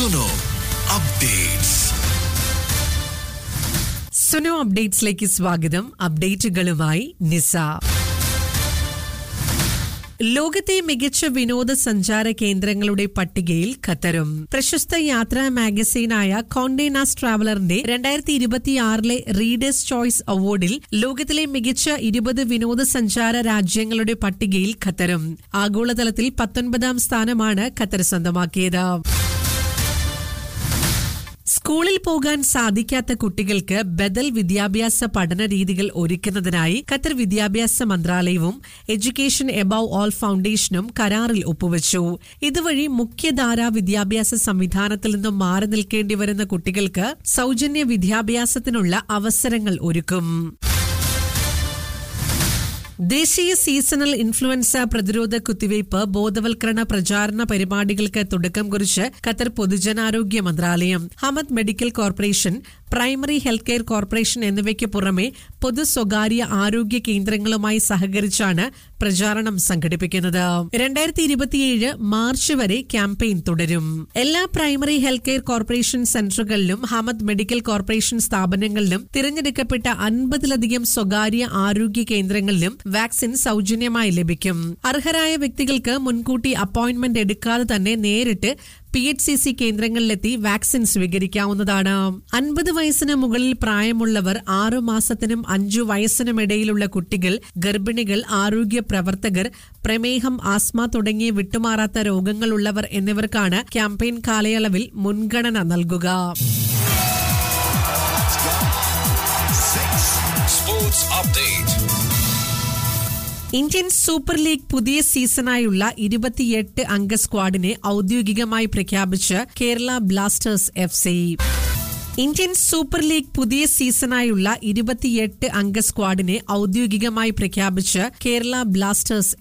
Suno updates Suno അപ്ഡേറ്റ്സിലേക്ക് സ്വാഗതം അപ്ഡേറ്റുകളുമായി നിസ ലോകത്തെ മികച്ച വിനോദസഞ്ചാര കേന്ദ്രങ്ങളുടെ പട്ടികയിൽ ഖത്തറും പ്രശസ്ത യാത്രാ മാഗസീനായ കോണ്ടേനാസ് ട്രാവലറിന്റെ രണ്ടായിരത്തി ഇരുപത്തിയാറിലെ റീഡേഴ്സ് ചോയ്സ് അവാർഡിൽ ലോകത്തിലെ മികച്ച ഇരുപത് വിനോദസഞ്ചാര രാജ്യങ്ങളുടെ പട്ടികയിൽ ഖത്തറും ആഗോളതലത്തിൽ പത്തൊൻപതാം സ്ഥാനമാണ് ഖത്തർ സ്വന്തമാക്കിയത് സ്കൂളിൽ പോകാൻ സാധിക്കാത്ത കുട്ടികൾക്ക് ബദൽ വിദ്യാഭ്യാസ പഠന രീതികൾ ഒരുക്കുന്നതിനായി ഖത്തർ വിദ്യാഭ്യാസ മന്ത്രാലയവും എഡ്യൂക്കേഷൻ എബൌവ് ഓൾ ഫൗണ്ടേഷനും കരാറിൽ ഒപ്പുവച്ചു ഇതുവഴി മുഖ്യധാരാ വിദ്യാഭ്യാസ സംവിധാനത്തിൽ നിന്നും മാറി നിൽക്കേണ്ടി വരുന്ന കുട്ടികൾക്ക് സൗജന്യ വിദ്യാഭ്യാസത്തിനുള്ള അവസരങ്ങൾ ഒരുക്കും ദേശീയ സീസണൽ ഇൻഫ്ലുവൻസ പ്രതിരോധ കുത്തിവയ്പ് ബോധവൽക്കരണ പ്രചാരണ പരിപാടികൾക്ക് തുടക്കം കുറിച്ച് ഖത്തർ പൊതുജനാരോഗ്യ മന്ത്രാലയം Hamad medical corporation primary health care corporation എന്നിവയ്ക്ക് പുറമെ പൊതു സ്വകാര്യ ആരോഗ്യ കേന്ദ്രങ്ങളുമായി സഹകരിച്ചാണ് പ്രചാരണം സംഘടിപ്പിക്കുന്നത് രണ്ടായിരത്തി ഇരുപത്തിയേഴ് മാർച്ച് വരെ ക്യാമ്പയിൻ തുടരും എല്ലാ പ്രൈമറി ഹെൽത്ത് കെയർ കോർപ്പറേഷൻ സെന്ററുകളിലും ഹമദ് മെഡിക്കൽ കോർപ്പറേഷൻ സ്ഥാപനങ്ങളിലും തിരഞ്ഞെടുക്കപ്പെട്ട അൻപതിലധികം സ്വകാര്യ ആരോഗ്യ കേന്ദ്രങ്ങളിലും വാക്സിൻ സൗജന്യമായി ലഭിക്കും അർഹരായ വ്യക്തികൾക്ക് മുൻകൂട്ടി അപ്പോയിന്റ്മെന്റ് എടുക്കാതെ തന്നെ നേരിട്ട് പി എച്ച് സി സി കേന്ദ്രങ്ങളിലെത്തി വാക്സിൻ സ്വീകരിക്കാവുന്നതാണ് അൻപത് വയസ്സിന് മുകളിൽ പ്രായമുള്ളവർ ആറു മാസത്തിനും അഞ്ചു വയസ്സിനും ഇടയിലുള്ള കുട്ടികൾ ഗർഭിണികൾ ആരോഗ്യ പ്രവർത്തകർ പ്രമേഹം ആസ്മ തുടങ്ങിയ വിട്ടുമാറാത്ത രോഗങ്ങളുള്ളവർ എന്നിവർക്കാണ് ക്യാമ്പയിൻ കാലയളവിൽ മുൻഗണന നൽകുക sports update Indian super league പുതിയ സീസണായുള്ള ഇരുപത്തിയെട്ട് അംഗ സ്ക്വാഡിനെ ഔദ്യോഗികമായി പ്രഖ്യാപിച്ച് Kerala Blasters F C Indian super league പുതിയ സീസണായുള്ള ഇരുപത്തിയെട്ട് അംഗ സ്ക്വാഡിനെ ഔദ്യോഗികമായി പ്രഖ്യാപിച്ച് കേരള ബ്ലാസ്റ്റേഴ്സ്